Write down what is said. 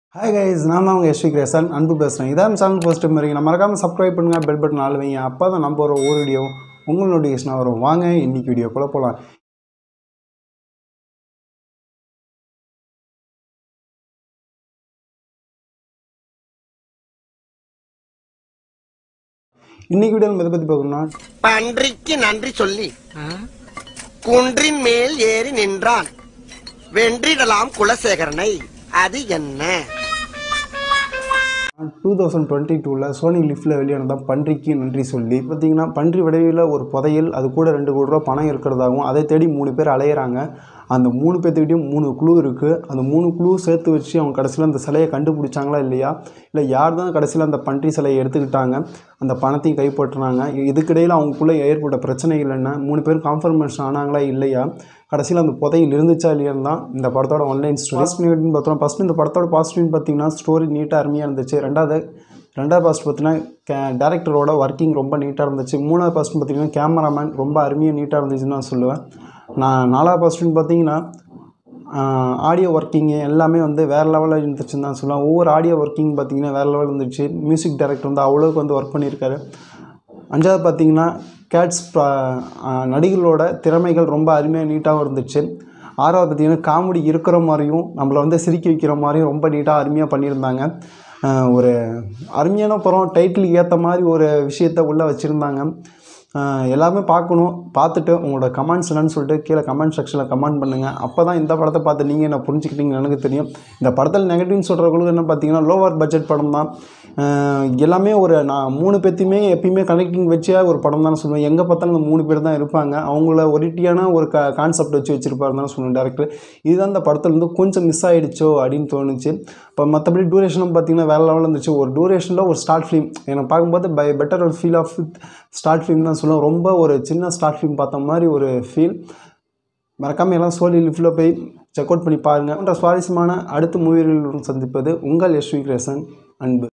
hi guys நான் தான் உங்கள் யஷ்வி கிரேசன் அன்பு பேசுகிறேன் இதான் சேனல் ஃபர்ஸ்ட் டைம் வரீங்க மறக்காமல் சப்ஸ்கிரைப் பண்ணுங்கள் பெல் பட்டன் ஆள் வைங்க அப்போ தான் நம்ம ஒரு ஒரு வீடியோ உங்கள் நோட்டிஃபிகேஷனாக வரும் வாங்க இன்னைக்கு வீடியோக்குள்ளே போகலாம் இன்னைக்கு வீடியோ நம்ம எதை பற்றி பார்க்கணும்னா பன்றிக்கு நன்றி சொல்லி குன்றின் மேல் ஏறி நின்றான் வென்றிடலாம் குலசேகரனை அது என்ன டூ தௌசண்ட் டுவெண்ட்டி டூவில் சோனி லிஃப்ட்டில் வெளியானதான் பன்றிக்கு நன்றி சொல்லி பார்த்தீங்கன்னா பன்றி விடைவில் ஒரு புதையல் அது கூட ரெண்டு கோடி ரூபா பணம் இருக்கிறதாகவும் அதை தேடி மூணு பேர் அலையிறாங்க அந்த மூணு பேர்த்துக்கிட்டையும் மூணு குழு இருக்குது அந்த மூணு குழு சேர்த்து வச்சு அவங்க கடைசியில் அந்த சிலையை கண்டுபிடிச்சாங்களா இல்லையா இல்லை யார் தான் கடைசியில் அந்த பன்றி சிலையை எடுத்துக்கிட்டாங்க அந்த பணத்தையும் கைப்பற்றினாங்க இதுக்கிடையில் அவங்களுக்குள்ளே ஏற்பட்ட பிரச்சனைகள் என்ன மூணு பேர் கான்ஃபர்மேஷன் ஆனாங்களா இல்லையா கடைசியில் அந்த புதையில் இருந்துச்சா இல்லையான்னு தான் இந்த படத்தோட ஆன்லைன் ஸ்டோரி பாசிட்டிவ்னு பார்த்தோம் ஃபஸ்ட்டு இந்த படத்தோட பாசிட்டிவ்னு பார்த்தீங்கன்னா ஸ்டோரி நீட்டாக அருமையாக இருந்துச்சு ரெண்டாவது ரெண்டாவது பாஸ்ட் பார்த்தீங்கன்னா கே டேரக்டரோட ஒர்க்கிங் ரொம்ப நீட்டாக இருந்துச்சு மூணாவது பாஸ்ட் பார்த்தீங்கன்னா கேமராமேன் ரொம்ப அருமையாக நீட்டாக இருந்துச்சுன்னு நான் சொல்லுவேன் நான் நாலாவது பாஸ்ட்னு பார்த்தீங்கன்னா ஆடியோ ஒர்க்கிங்கு எல்லாமே வந்து வேறு லெவலில் இருந்துச்சுன்னு தான் சொல்லுவேன் ஒவ்வொரு ஆடியோ ஒர்க்கிங் பார்த்தீங்கன்னா வேறு லெவலில் இருந்துச்சு மியூசிக் டைரக்டர் வந்து அவ்வளோக்கு வந்து ஒர்க் பண்ணியிருக்காரு அஞ்சாவது பார்த்தீங்கன்னா கேட்ஸ் நடிகர்களோட திறமைகள் ரொம்ப அருமையாக நீட்டாகவும் இருந்துச்சு ஆறாவது பார்த்தீங்கன்னா காமெடி இருக்கிற மாதிரியும் நம்மளை வந்து சிரிக்க வைக்கிற மாதிரியும் ரொம்ப நீட்டாக அருமையாக பண்ணியிருந்தாங்க ஆஹ் ஒரு அருமையான படம் டைட்டிலுக்கு ஏற்ற மாதிரி ஒரு விஷயத்த உள்ளே வச்சுருந்தாங்க எல்லாமே பார்க்கணும் பார்த்துட்டு உங்களோட கமெண்ட்ஸ் என்னன்னு சொல்லிட்டு கீழே கமெண்ட் செக்ஷனில் கமெண்ட் பண்ணுங்கள் அப்போ தான் இந்த படத்தை பார்த்து நீங்கள் என்ன புரிஞ்சுக்கிட்டீங்கன்னு எனக்கு தெரியும் இந்த படத்தில் நெகட்டிவ்னு சொல்கிறவங்களுக்கு என்ன பார்த்தீங்கன்னா லோவர் பட்ஜெட் படம் தான் ஆஹ் எல்லாமே ஒரு நான் மூணு பேர்த்தையுமே எப்பயுமே கனெக்டிங் வச்சே ஒரு படம் தான் சொல்லுவேன் எங்கே பார்த்தாலும் இந்த மூணு பேர் தான் இருப்பாங்க அவங்கள ஒரிட்டியான ஒரு க கான்செப்ட் வச்சு வச்சுருப்பாரு தான் சொல்லுவேன் டேரக்டர் இதுதான் இந்த படத்தில் இருந்து கொஞ்சம் மிஸ் ஆகிடுச்சோ அப்படின்னு தோணுச்சு இப்போ மற்றபடி டூரேஷனும் பார்த்தீங்கன்னா வேறு லெவலில் இருந்துச்சு ஒரு டூரேஷனில் ஒரு ஸ்டார்ட் ஃபிலிம் எனக்கு பார்க்கும்போது பை பெட்டர் ஒரு ஃபீல் ஆஃப் ஸ்டார்ட் ஃபிலிம் தான் சொல்லுவேன் ரொம்ப ஒரு சின்ன ஸ்டார்ட் ஃபிலிம் பார்த்த மாதிரி ஒரு ஃபீல் மறக்காமல் எல்லாம் சோலி லிஃப்டில் போய் செக் அவுட் பண்ணி பாருங்கள் போன்ற சுவாரஸ்யமான அடுத்த மூவிகளுடன் சந்திப்பது உங்கள் யஷ்வி கிரேசன் அன்பு